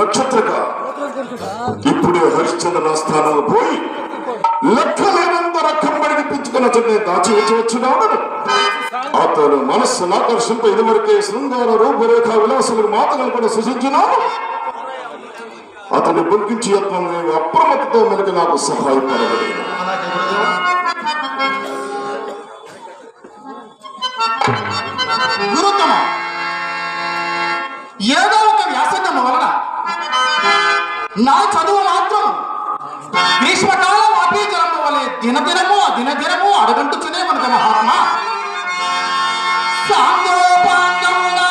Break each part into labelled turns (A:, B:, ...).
A: నక్షత్రగా ఇప్పుడే హరిశ్చంద్ర స్థానంలో పోయి లెక్కలేనంత రక్కం పడిపించుకున్న చెడ్డ దాచి వచ్చి వచ్చినాడు అతను మనస్సును ఆకర్షింప ఇదివరకే శృంగార రూపురేఖ విలాసులకు మాతలను కూడా సృష్టించినాడు అతన్ని బొంకించి యత్నం నీవు అప్రమత్తతో మనకి నాకు సహాయపడగలిగిన
B: అలాగే గురుదేవ గురుత్తమ ఏదో ఒక వ్యాసంగం వలన నా చదువు మాత్రం గ్రీష్మకాలం అపీకరణ వలె దినదినము దినదినము అడగంటుచునే మనకు మహాత్మ సాంగోపాంగమునా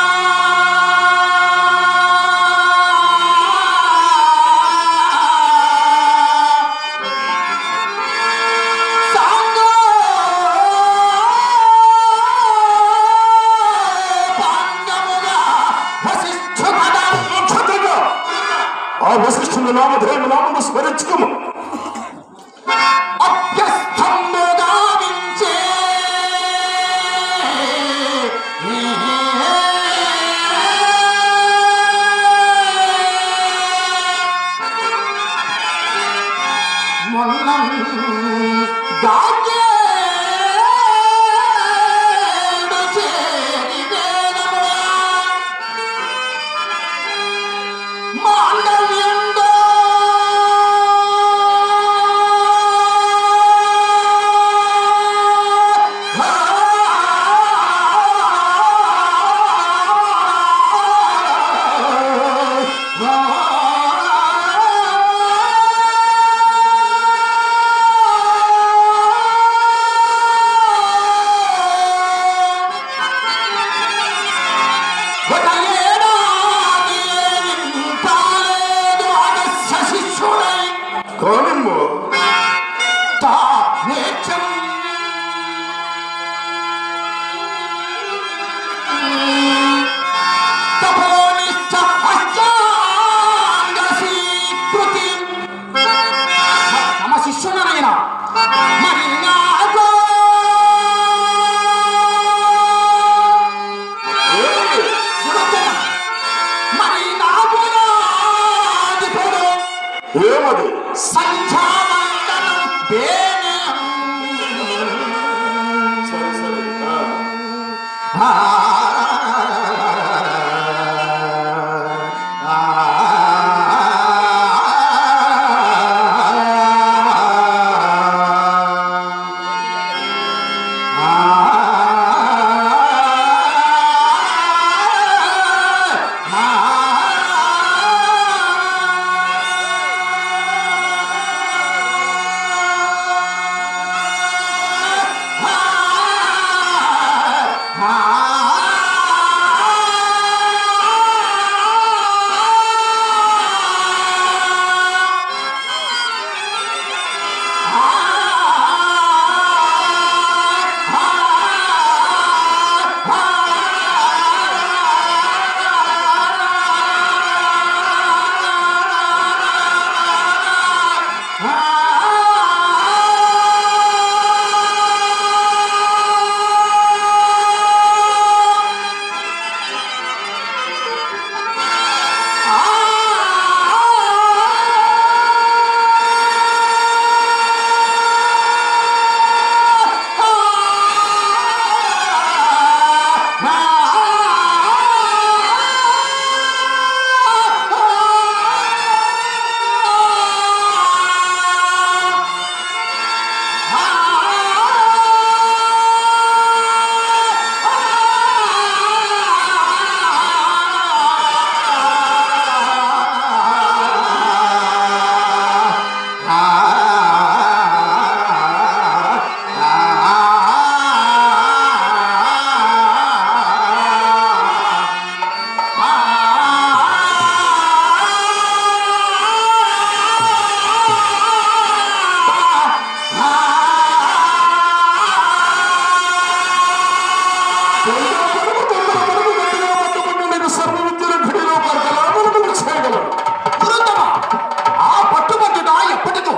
B: సాంగో పాంగముగా వశిష్ఠుపదం
A: నక్షత్రగా ఆ వశిష్ఠుని నామధేయ నామము స్మరించుకోము
B: అభ్యస్తంబుగా వించే మొన్నం గాజేడు చేరి వేదములా మాండవ్యంలో ఒక ఏడాది కాలేదు అగస్య శిష్యుడై
A: కానిమ్ము
B: తా నేర్చం తపోనిష్ట అష్టాంగ స్వీకృతి తమ శిష్యునైన మరి నాకు
A: ఏమిటి?
B: గురుత్తమ, మరి నాకు నాదిపుడు
A: ఏమది
B: సంధ్యావందనం దేనం
A: సరే సరే ఆ. సర్వ విద్యల ఘడిలో పరకలాములను చేయగలరు
B: గురుత్తమ ఆ పట్టుబట్టుట ఎప్పటికో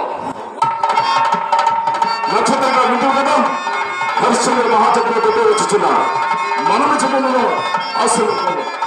A: నక్షత్రంగా వింటూ కదా హరిశ్చంద్ర మహాచక్రవర్తి వచ్చుచున్నాడు మనము చెప్పడంలో ఆశలు